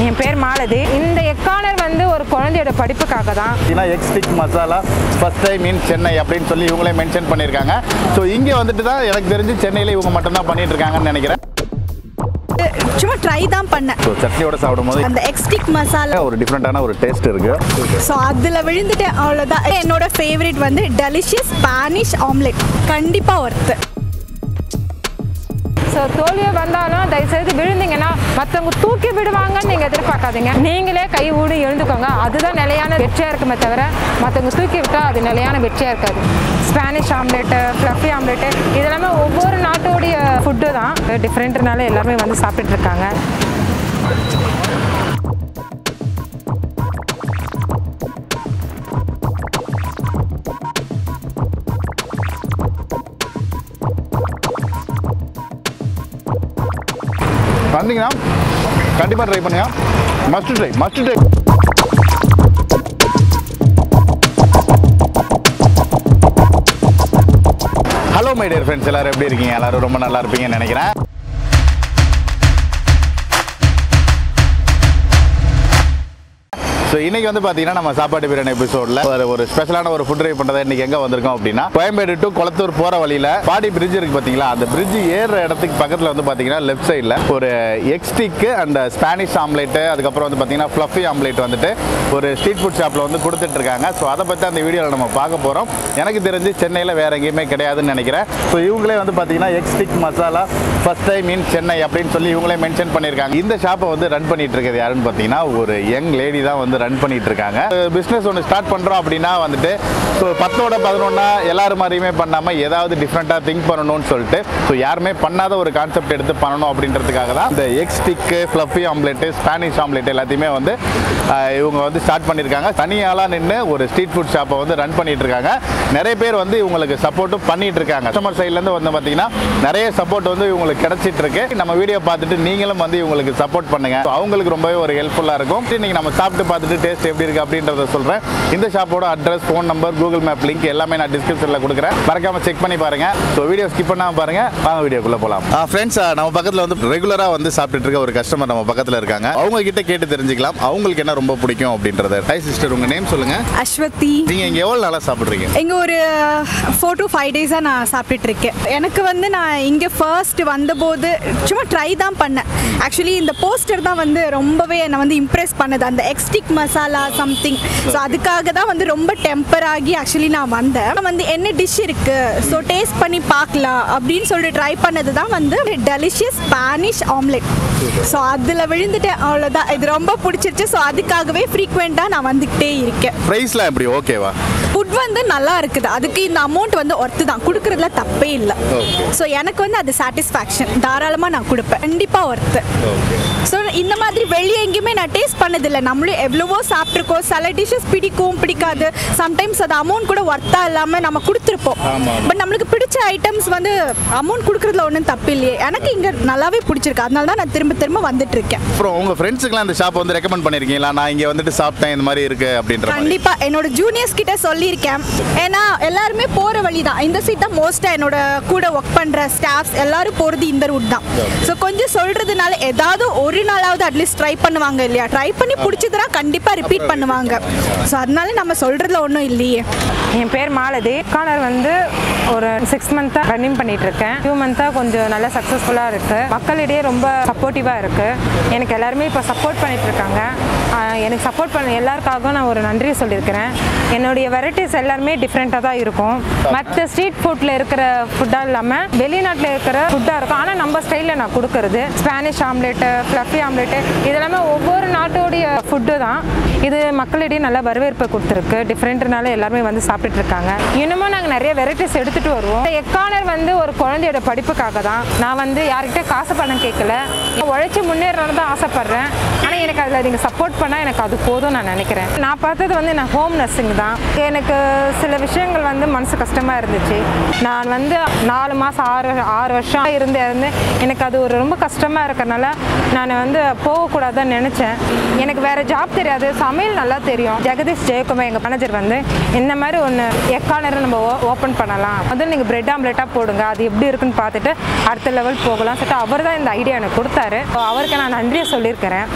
என் பேர் மாலதி இந்த எக்கானர் வந்து ஒரு குழந்தையோட படிப்புக்காக தான் பார்த்தீங்கன்னா egg stick masala first time in Chennai அப்படின்னு சொல்லி இவங்களே மென்ஷன் பண்ணியிருக்காங்க ஸோ இங்கே வந்துட்டு தான் எனக்கு தெரிஞ்சு சென்னையில் இவங்க மட்டும்தான் பண்ணிட்டு இருக்காங்கன்னு நினைக்கிறேன் சும்மா ட்ரை தான் பண்ணேன் ஸோ சட்னியோட சாப்பிடும்போது அந்த எக்ஸ்டிக் மசாலா ஒரு டிஃப்ரெண்ட்டான ஒரு டேஸ்ட் இருக்கு ஸோ அதில் விழுந்துட்டேன் அவ்வளோதான் என்னோட ஃபேவரட் வந்து டெலிஷியஸ் ஸ்பானிஷ் ஆம்லெட் கண்டிப்பாக ஒர்த்து ஸோ தோல்வியே வந்தாலும் தயவுசெய்து விழுந்தீங்கன்னா மற்றவங்க தூக்கி விடுவாங்கன்னு நீங்கள் எதிர்பார்க்காதீங்க நீங்களே கை ஊடி எழுந்துக்கோங்க அதுதான் நிலையான வெற்றியாக இருக்குமே தவிர மற்றவங்க தூக்கி விட்டால் அது நிலையான வெற்றியாக இருக்காது ஸ்பானிஷ் ஆம்லெட்டு ஃப்ளஃபி ஆம்லெட்டு இதெல்லாமே ஒவ்வொரு நாட்டோடைய ஃபுட்டு தான் டிஃப்ரெண்ட்னால எல்லாருமே வந்து சாப்பிட்டுட்டு இருக்காங்க வந்தீங்கன்னா கண்டிப்பாக ட்ரை பண்ணுங்க must try must try hello my dear friends எல்லாரும் எப்படி இருக்கீங்க எல்லாரும் ரொம்ப நல்லா இருப்பீங்கன்னு நினைக்கிறேன் ஸோ இன்னைக்கு வந்து பார்த்தீங்கன்னா நம்ம சாப்பாட்டு பிரியாணி எபிசோடில் ஒரு ஒரு ஸ்பெஷலான ஒரு ஃபுட் ட்ரைவ் பண்ணுறதை இன்னைக்கு எங்கே வந்திருக்கோம் அப்படின்னா கோயம்பேடு டு குளத்தூர் போகிற வழியில் பாடி பிரிட்ஜ் இருக்கு பார்த்தீங்களா அந்த பிரிட்ஜ் ஏறுற இடத்துக்கு பக்கத்தில் வந்து பார்த்தீங்கன்னா லெஃப்ட் சைடில் ஒரு egg stick and Spanish omelette அதுக்கப்புறம் வந்து பார்த்தீங்கன்னா ஃப்ளஃபி ஆம்லேட் வந்துட்டு ஒரு ஸ்ட்ரீட் ஃபுட் ஷாப்பில் வந்து கொடுத்துட்டு இருக்காங்க ஸோ அதை பற்றி அந்த வீடியோவில் நம்ம பார்க்க போகிறோம் எனக்கு தெரிஞ்சு சென்னையில் வேற எங்கேயுமே கிடையாதுன்னு நினைக்கிறேன் ஸோ இவங்களே வந்து பார்த்தீங்கன்னா egg stick masala first time in Chennai அப்படின்னு சொல்லி இவங்களே மென்ஷன் பண்ணியிருக்காங்க இந்த ஷாப்பை வந்து ரன் பண்ணிட்டு இருக்கிறது யாருன்னு பார்த்தீங்கன்னா ஒரு யங் லேடி தான் வந்து ரன் பண்ணிட்டு இருக்காங்க பிஸ்னஸ் ஒன்று ஸ்டார்ட் பண்ணுறோம் அப்படின்னா வந்துட்டு ஸோ பத்தோட பதினொன்னா எல்லாரும் மாதிரியுமே பண்ணாமல் ஏதாவது டிஃப்ரெண்ட்டாக திங்க் பண்ணணும்னு சொல்லிட்டு ஸோ யாருமே பண்ணாத ஒரு கான்செப்ட் எடுத்து பண்ணணும் அப்படின்றதுக்காக தான் இந்த egg stick fluffy omelette Spanish omelette எல்லாத்தையுமே வந்து ஆஹ், இவங்க வந்து ஸ்டார்ட் பண்ணியிருக்காங்க தனியாளாக நின்று ஒரு ஸ்ட்ரீட் ஃபுட் ஷாப்பை வந்து ரன் பண்ணிட்டு இருக்காங்க நிறைய பேர் வந்து இவங்களுக்கு சப்போர்ட்டும் பண்ணிட்டு இருக்காங்க கஸ்டமர் சைட்லேருந்து வந்து பார்த்தீங்கன்னா நிறைய சப்போர்ட் வந்து இவங்களுக்கு கிடைச்சிட்டு இருக்கு நம்ம வீடியோ பார்த்துட்டு நீங்களும் வந்து இவங்களுக்கு சப்போர்ட் பண்ணுங்க So, அவங்களுக்கு ரொம்பவே ஒரு ஹெல்ப்ஃபுல்லாக இருக்கும் இன்னைக்கு நம்ம சாப்பிட்டு பார்த்துட்டு டேஸ்ட் எப்படி இருக்கு அப்படின்றத சொல்றேன் இந்த ஷாப்போட address phone number Google map link எல்லாமே நான் டிஸ்கிரிப்ஷனில் கொடுக்குறேன் மறக்காம செக் பண்ணி பாருங்க ஸோ வீடியோ ஸ்கிப் பண்ணாம பாருங்க வாங்க வீடியோக்குள்ள போகலாம் ஃப்ரெண்ட்ஸ் நம்ம பக்கத்தில் வந்து ரெகுலராக வந்து சாப்பிட்டுட்டு இருக்க ஒரு கஸ்டமர் நம்ம பக்கத்தில் இருக்காங்க அவங்க கிட்ட கேட்டு தெரிஞ்சுக்கலாம் அவங்களுக்கு என்ன ரொம்ப பிடிக்கும் அப்படின்றத ஹை சிஸ்டர் உங்க நேம் சொல்லுங்க அஸ்வதி நீங்க இங்க எவ்வளவு நாளா சாப்பிடுறீங்க இங்கே ஒரு ஃபோர் டு ஃபைவ் டேஸாக நான் சாப்பிட்டுட்டு இருக்கேன் எனக்கு வந்து நான் இங்கே ஃபர்ஸ்ட் வந்தபோது சும்மா ட்ரை தான் பண்ணேன் ஆக்சுவலி இந்த போஸ்டர் தான் வந்து ரொம்பவே என்னை வந்து இம்ப்ரெஸ் பண்ணுது அந்த எக்ஸ்டிக் மசாலா சம்திங் ஸோ அதுக்காக தான் வந்து ரொம்ப டெம்பர் ஆகி ஆக்சுவலி நான் வந்தேன் நான் வந்து என்ன டிஷ் இருக்கு ஸோ டேஸ்ட் பண்ணி பார்க்கலாம் அப்படின்னு சொல்லிட்டு ட்ரை பண்ணது தான் வந்து டெலிஷியஸ் ஸ்பானிஷ் ஆம்லெட் ஸோ அதில் விழுந்துட்டேன் அவ்வளோதான் இது ரொம்ப பிடிச்சிருச்சு ஸோ அதுக்காகவே ஃப்ரீக்வெண்ட்டாக நான் வந்துக்கிட்டே இருக்கேன் ப்ரைஸ்லாம் எப்படி ஓகேவா ஃபுட் வந்து நல்லா இருக்குது அதுக்கு இந்த அமௌண்ட் வந்து ஒர்த்து தான் கொடுக்கறதுல தப்பே இல்லை Okay. ஸோ எனக்கு வந்து அது சாட்டிஸ்ஃபேக்ஷன் தாராளமாக நான் கொடுப்பேன் கண்டிப்பாக ஒர்த்து ஸோ இந்த மாதிரி வெளியே எங்கேயுமே நான் டேஸ்ட் பண்ணதில்லை நம்மளும் எவ்வளவோ சாப்பிட்ருக்கோம் சில டிஷ்ஷஸ் பிடிக்கும் பிடிக்காது சம்டைம்ஸ் அது அமௌண்ட் கூட ஒர்த்தாக இல்லாமல் நம்ம கொடுத்துருப்போம் ஆமா. பட் நம்மளுக்கு பிடிச்ச ஐட்டம்ஸ் வந்து அமௌண்ட் கொடுக்கறதுல ஒன்றும் தப்பு இல்லையே எனக்கு இங்கே நல்லாவே பிடிச்சிருக்கு அதனால தான் நான் திரும்ப திரும்ப வந்துட்டு இருக்கேன் அப்புறம் உங்க ஃப்ரெண்ட்ஸுக்குலாம் இந்த ஷாப் வந்து ரெக்கமெண்ட் பண்ணிருக்கீங்களா நான் இங்க வந்துட்டு சாப்பிட்டேன் இந்த மாதிரி இருக்கு அப்படின்ற மாதிரி கண்டிப்பா என்னோட ஜூனியர்ஸ் கிட்ட சொல்லியிருக்கேன் ஏன்னா எல்லாருமே போற வழி தான் இந்த சீட் தான் மோஸ்டா என்னோட கூட ஒர்க் பண்ற ஸ்டாஃப்ஸ் எல்லாரும் போறது இந்த ரூட் தான் ஸோ கொஞ்சம் சொல்றதுனால ஏதாவது ஒரு நாளாவது அட்லீஸ்ட் ட்ரை பண்ணுவாங்க இல்லையா ட்ரை பண்ணி பிடிச்சதுனா கண்டிப்பா ரிப்பீட் பண்ணுவாங்க ஸோ அதனால நம்ம சொல்றதுல ஒன்றும் இல்லையே என் பேர் மாலதி காலர் வந்து ஒரு சிக்ஸ் மந்த்தாக ரன்னிங் பண்ணிட்டு இருக்கேன் டூ மந்த்தாக கொஞ்சம் நல்லா சக்ஸஸ்ஃபுல்லாக இருக்கு மக்களிடையே ரொம்ப சப்போர்ட்டிவாக இருக்கு எனக்கு எல்லாருமே இப்போ சப்போர்ட் பண்ணிட்டு இருக்காங்க ஆஹ் எனக்கு சப்போர்ட் பண்ண எல்லாருக்காகவும் நான் ஒரு நன்றி சொல்லியிருக்கிறேன் என்னுடைய வெரைட்டிஸ் எல்லாருமே டிஃப்ரெண்ட்டாக தான் இருக்கும் மற்ற ஸ்ட்ரீட் ஃபுட்டில் இருக்கிற ஃபுட்டாக இல்லாமல் வெளிநாட்டில் இருக்கிற ஃபுட்டாக இருக்கும் ஆனால் நம்ம ஸ்டைலில் நான் கொடுக்கறது ஸ்பானிஷ் ஆம்லெட்டு ஃப்ளஃபி ஆம்லெட்டு இதெல்லாமே ஒவ்வொரு நாட்டோடைய ஃபுட்டு தான் இது மக்களிடையே நல்ல வரவேற்பை கொடுத்துருக்கு டிஃப்ரெண்ட்னால எல்லாருமே வந்து சாப்பிட்டுட்டு இருக்காங்க இன்னமும் நாங்கள் நிறைய வெரைட்டிஸ் எடுத்துகிட்டு வருவோம் இந்த எக்கானர் வந்து ஒரு குழந்தையோட படிப்புக்காக தான் நான் வந்து யார்கிட்ட காசு பணம் கேட்கல உழைச்சி முன்னேறணும் தான் ஆசைப்பட்றேன் ஆனால் எனக்கு அதில் நீங்கள் சப்போர்ட் பண்ணால் எனக்கு அது போதும் நான் நினைக்கிறேன் நான் பார்த்தது வந்து நான் ஹோம் நர்சிங் தான் எனக்கு சில விஷயங்கள் வந்து மனசு கஷ்டமாக இருந்துச்சு நான் வந்து நாலு மாதம் ஆறு ஆறு வருஷம் இருந்து இருந்து எனக்கு அது ஒரு ரொம்ப கஷ்டமாக இருக்கிறனால நான் வந்து போகக்கூடாதுன்னு நினச்சேன் எனக்கு வேறு ஜாப் தெரியாது சமையல் நல்லா தெரியும் ஜெகதீஷ் ஜெயக்குமார் எங்கள் மேனேஜர் வந்து இந்த மாதிரி ஒன்று எக்கானர் நம்ம ஓப்பன் பண்ணலாம் முதல்ல நீங்கள் பிரெட் ஆம்லெட்டாக போடுங்க அது எப்படி இருக்குன்னு பார்த்துட்டு அடுத்த லெவல் போகலாம் சொல்லிட்டு அவர் தான் இந்த ஐடியா எனக்கு கொடுத்தாரு So, அவருக்கு நான் நன்றியை சொல்லியிருக்கிறேன் என்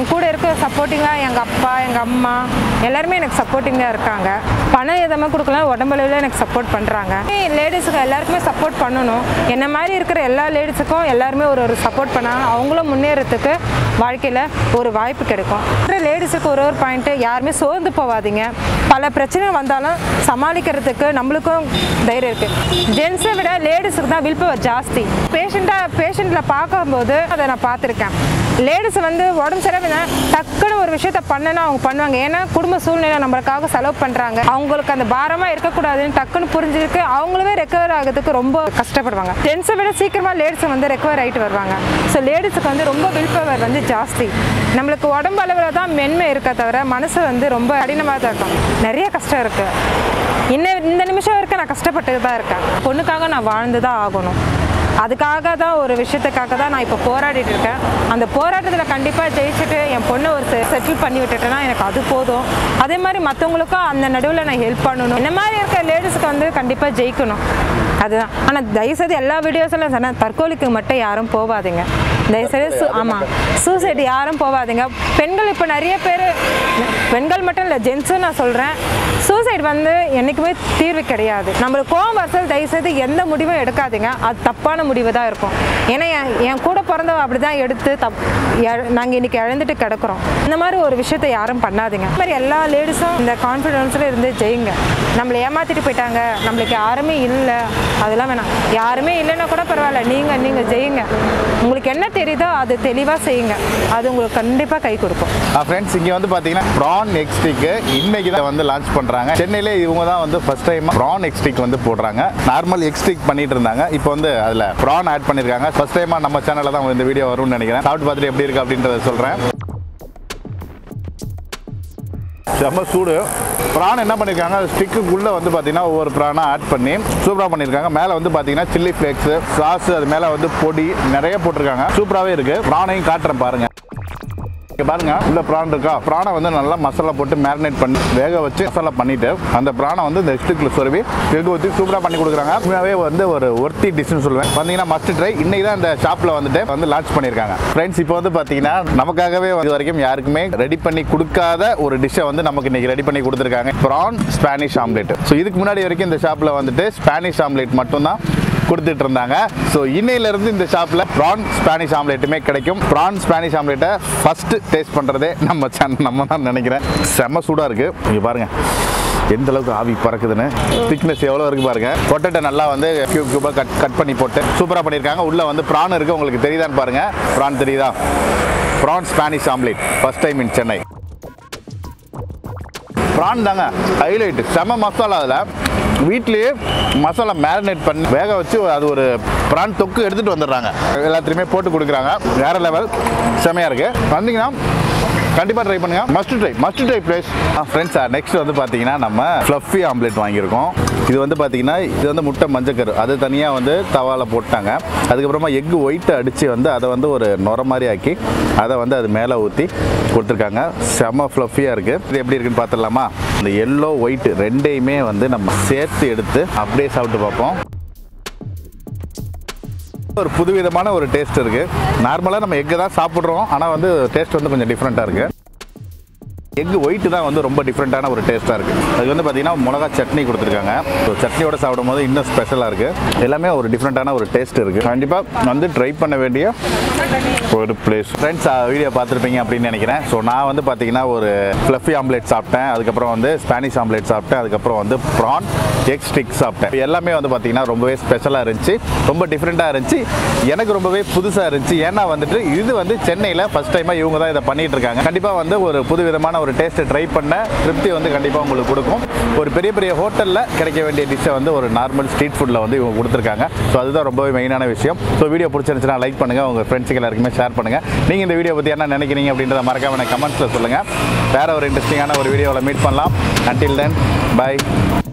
என் கூட இருக்க சப்போர்ட்டிங்காக எங்கள் அப்பா எங்கள் அம்மா எல்லாருமே எனக்கு சப்போர்ட்டிங்காக இருக்காங்க பணம் எதுவுமே கொடுக்கலாம் உடம்பளவில் எனக்கு சப்போர்ட் பண்ணுறாங்க லேடிஸுக்கு எல்லாருக்குமே சப்போர்ட் பண்ணணும் என்ன மாதிரி இருக்கிற எல்லா லேடிஸுக்கும் எல்லாருமே ஒரு ஒரு சப்போர்ட் பண்ணாங்க அவங்களும் முன்னேறதுக்கு வாழ்க்கையில் ஒரு வாய்ப்பு கிடைக்கும் லேடிஸுக்கு ஒரு ஒரு பாயிண்ட்டு யாருமே சோர்ந்து போகாதீங்க பல பிரச்சனை வந்தாலும் சமாளிக்கிறதுக்கு நம்மளுக்கும் தைரியம் இருக்குது ஜென்ஸை விட லேடிஸுக்கு தான் வில் பவர் ஜாஸ்தி பேஷண்ட்டாக பேஷண்ட்டில் பார்க்கும்போது அதை நான் பார்த்துருக்கேன் லேடிஸ் வந்து உடம்பு சரியாக டக்குன்னு ஒரு விஷயத்த பண்ணனா அவங்க பண்ணுவாங்க ஏன்னா குடும்ப சூழ்நிலை நம்மளுக்காக செலவு பண்ணுறாங்க அவங்களுக்கு அந்த பாரமாக இருக்கக்கூடாதுன்னு டக்குன்னு புரிஞ்சுருக்கு அவங்களுமே ரெக்கவர் ஆகிறதுக்கு ரொம்ப கஷ்டப்படுவாங்க ஜென்ஸை விட சீக்கிரமாக லேடிஸ் வந்து ரெக்கவர் ஆகிட்டு வருவாங்க ஸோ லேடிஸுக்கு வந்து ரொம்ப வில் பவர் வந்து ஜாஸ்தி நம்மளுக்கு உடம்பு அளவில் தான் மென்மை இருக்க தவிர மனசு வந்து ரொம்ப கடினமாக தான் இருக்கும் நிறைய கஷ்டம் இருக்குது இன்னும் இந்த நிமிஷம் வரைக்கும் நான் கஷ்டப்பட்டு தான் இருக்கேன் பொண்ணுக்காக நான் வாழ்ந்து தான் ஆகணும் அதுக்காக தான் ஒரு விஷயத்துக்காக தான் நான் இப்போ போராடிட்டு இருக்கேன் அந்த போராட்டத்தில் கண்டிப்பாக ஜெயிச்சுட்டு என் பொண்ணை ஒரு செட்டில் பண்ணி விட்டுட்டேன்னா எனக்கு அது போதும் அதே மாதிரி மற்றவங்களுக்கும் அந்த நடுவில் நான் ஹெல்ப் பண்ணணும் இந்த மாதிரி இருக்க லேடிஸுக்கு வந்து கண்டிப்பாக ஜெயிக்கணும் அதுதான் ஆனால் தயவுசெய்து எல்லா வீடியோஸில் சொன்ன தற்கொலைக்கு மட்டும் யாரும் போகாதீங்க தயவுசெய்து சு ஆமாம் சூசைட் யாரும் போகாதீங்க பெண்கள் இப்போ நிறைய பேர் பெண்கள் மட்டும் இல்லை ஜென்ஸும் நான் சொல்கிறேன் சூசைட் வந்து என்றைக்குமே தீர்வு கிடையாது நம்மளுக்கு கோவம் வசல் தயவுசெய்து எந்த முடிவும் எடுக்காதீங்க அது தப்பான முடிவு தான் இருக்கும் ஏன்னா என் என் கூட பிறந்தவ அப்படி தான் எடுத்து தப் நாங்கள் இன்னைக்கு இழந்துட்டு கிடக்குறோம் இந்த மாதிரி ஒரு விஷயத்தை யாரும் பண்ணாதீங்க இந்த மாதிரி எல்லா லேடிஸும் இந்த கான்ஃபிடென்ஸில் இருந்து ஜெயிங்க நம்மளை ஏமாத்திட்டு போயிட்டாங்க நம்மளுக்கு யாருமே இல்லை அதெல்லாம் வேணாம் யாருமே இல்லைன்னா கூட பரவாயில்ல நீங்கள் நீங்கள் ஜெயிங்க உங்களுக்கு என்ன தெரியுதோ அது தெளிவாக செய்யுங்க அது உங்களுக்கு கண்டிப்பாக கை கொடுக்கும் ஃப்ரெண்ட்ஸ் இங்கே வந்து பார்த்தீங்கன்னா ப்ரான் எக்ஸ்டிக்கு இன்னைக்கு தான் வந்து லான்ச் பண்ணுறாங்க சென்னையிலே இவங்க தான் வந்து ஃபர்ஸ்ட் டைம் ப்ரான் எக்ஸ்டிக் வந்து போடுறாங்க நார்மல் எக்ஸ்டிக் பண்ணிட்டு இருந்தாங்க இப்போ வந்து அதில் ப்ரான் ஆட் பண்ணியிருக்காங்க ஃபர்ஸ்ட் டைமாக நம்ம சேனலில் தான் இந்த வீடியோ வரும்னு நினைக்கிறேன் சாப்பிட்டு பார்த்துட்டு எப்படி இருக்கு அப்படின்றத சொல்கிறேன் செம்ம சூடு ப்ரான் என்ன பண்ணியிருக்காங்க ஸ்டிக்குள்ளே வந்து பார்த்தீங்கன்னா ஒவ்வொரு ப்ரானாக ஆட் பண்ணி சூப்பராக பண்ணியிருக்காங்க மேலே வந்து பார்த்தீங்கன்னா சில்லி ஃப்ளேக்ஸு சாஸ் அது மேலே வந்து பொடி நிறைய போட்டிருக்காங்க சூப்பராகவே இருக்குது ப்ரானையும் காட்டுறேன் பாருங்க இங்க பாருங்க உள்ள ப்ரான் இருக்கா ப்ரானை வந்து நல்லா மசாலா போட்டு மேரினேட் பண்ணி வேக வச்சு மசாலா பண்ணிட்டு அந்த ப்ரானை வந்து இந்த ஸ்டிக்கில் சொருவி எக் ஊற்றி சூப்பராக பண்ணி கொடுக்குறாங்க உண்மையாகவே வந்து ஒரு ஒர்த்தி டிஷ்னு சொல்லுவேன் பார்த்தீங்கன்னா மஸ்ட் ட்ரை இன்னைக்கு தான் இந்த ஷாப்பில் வந்துட்டு வந்து லான்ச் பண்ணியிருக்காங்க ஃப்ரெண்ட்ஸ் இப்போ வந்து பார்த்தீங்கன்னா நமக்காகவே இது வரைக்கும் யாருக்குமே ரெடி பண்ணி கொடுக்காத ஒரு டிஷ்ஷை வந்து நமக்கு இன்னைக்கு ரெடி பண்ணி கொடுத்துருக்காங்க ப்ரான் ஸ்பானிஷ் ஆம்லேட் ஸோ இதுக்கு முன்னாடி வரைக்கும் இந்த ஷாப்பில் வந்துட்டு ஸ்பானிஷ் ஆம்லேட் மட்டும்தான் கொடுத்துட்டு இருந்தாங்க ஸோ இன்னையிலேருந்து இந்த ஷாப்பில் ப்ரான் ஸ்பானிஷ் ஆம்லேட்டுமே கிடைக்கும் ப்ரான் ஸ்பானிஷ் ஆம்லேட்டை ஃபஸ்ட்டு டேஸ்ட் பண்ணுறதே நம்ம சேனல் நம்ம தான் நினைக்கிறேன் செம்ம சூடாக இருக்குது இங்கே பாருங்கள் எந்த அளவுக்கு ஆவி பறக்குதுன்னு திக்னஸ் எவ்வளோ இருக்கு பாருங்க பொட்டேட்டோ நல்லா வந்து கியூப் கியூபாக கட் கட் பண்ணி போட்டு சூப்பராக பண்ணியிருக்காங்க உள்ளே வந்து ப்ரான் இருக்குது உங்களுக்கு தெரியுதான்னு பாருங்க ப்ரான் தெரியுதா prawn Spanish omelette first time in Chennai prawn தாங்க ஹைலைட் செம மசாலா அதில் வீட்லேயே மசாலா மேரினேட் பண்ணி வேக வச்சு அது ஒரு ப்ரான் தொக்கு எடுத்துகிட்டு வந்துடுறாங்க எல்லாத்துலேயுமே போட்டு கொடுக்குறாங்க வேற லெவல் செமையாக இருக்குது வந்தீங்கன்னா கண்டிப்பாக ட்ரை பண்ணுங்க must try must try place friends next வந்து பார்த்தீங்கன்னா நம்ம ஃப்ளஃபி ஆம்லேட் வாங்கியிருக்கோம் இது வந்து பார்த்தீங்கன்னா இது வந்து முட்டை மஞ்சக்கரு அது தனியாக வந்து தவால போட்டாங்க அதுக்கப்புறமா எக் ஒயிட் அடித்து வந்து அதை வந்து ஒரு நுர மாதிரி ஆக்கி அதை வந்து அது மேலே ஊற்றி கொடுத்துருக்காங்க செம ஃப்ளஃபியாக இருக்குது இது எப்படி இருக்குன்னு பார்த்துடலாமா இந்த எல்லோ ஒயிட் ரெண்டையுமே வந்து நம்ம சேர்த்து எடுத்து அப்படியே சாப்பிட்டு பார்ப்போம் ஒரு புதுவிதமான ஒரு டேஸ்ட் இருக்கு நார்மலாக நம்ம எக்கு தான் சாப்பிட்றோம் ஆனால் வந்து டேஸ்ட் வந்து கொஞ்சம் டிஃப்ரெண்ட்டாக இருக்கு எக் ஒயிட் தான் வந்து ரொம்ப டிஃப்ரெண்ட்டான ஒரு டேஸ்ட்டாக இருக்குது அதுக்கு வந்து பார்த்தீங்கன்னா மிளகா சட்னி கொடுத்துருக்காங்க ஸோ சட்னியோட சாப்பிடும் போது இன்னும் ஸ்பெஷலாக இருக்குது எல்லாமே ஒரு டிஃப்ரெண்ட்டான ஒரு டேஸ்ட் இருக்குது கண்டிப்பாக வந்து ட்ரை பண்ண வேண்டிய ஒரு பிளேஸ் ஃப்ரெண்ட்ஸ் வீடியோ பார்த்துருப்பீங்க அப்படின்னு நினைக்கிறேன் ஸோ நான் வந்து பார்த்தீங்கன்னா ஒரு ஃப்ளஃபி ஆம்லேட் சாப்பிட்டேன் அதுக்கப்புறம் வந்து ஸ்பானிஷ் ஆம்லேட் சாப்பிட்டேன் அதுக்கப்புறம் வந்து ப்ரான் எக் ஸ்டிக் சாப்பிட்டேன் இது எல்லாமே வந்து பார்த்தீங்கன்னா ரொம்பவே ஸ்பெஷலாக இருந்துச்சு ரொம்ப டிஃப்ரெண்ட்டாக இருந்துச்சு எனக்கு ரொம்பவே புதுசாக இருந்துச்சு ஏன்னா வந்துட்டு இது வந்து சென்னையில் ஃபஸ்ட் டைமாக இவங்க தான் இதை பண்ணிட்டு இருக்காங்க கண்டிப்பாக வந்து ஒரு புது விதமான ஒரு டேஸ்ட்டை ட்ரை பண்ண திருப்தி வந்து கண்டிப்பாக உங்களுக்கு கொடுக்கும் ஒரு பெரிய பெரிய ஹோட்டலில் கிடைக்க வேண்டிய டிஷ்ஷை வந்து ஒரு நார்மல் ஸ்ட்ரீட் ஃபுட்டில் வந்து இவங்க கொடுத்துருக்காங்க ஸோ அதுதான் ரொம்பவே மெயினான விஷயம் ஸோ வீடியோ பிடிச்சிருந்துச்சுன்னா லைக் பண்ணுங்கள் உங்கள் ஃப்ரெண்ட்ஸுக்கு எல்லாருக்குமே ஷேர் பண்ணுங்கள் நீங்கள் இந்த வீடியோ பற்றி என்ன நினைக்கிறீங்க அப்படின்றத மறக்காம எனக்கு கமெண்ட்ஸில் சொல்லுங்கள் வேற ஒரு இன்ட்ரெஸ்டிங்கான ஒரு வீடியோவில் மீட் பண்ணலாம் until then bye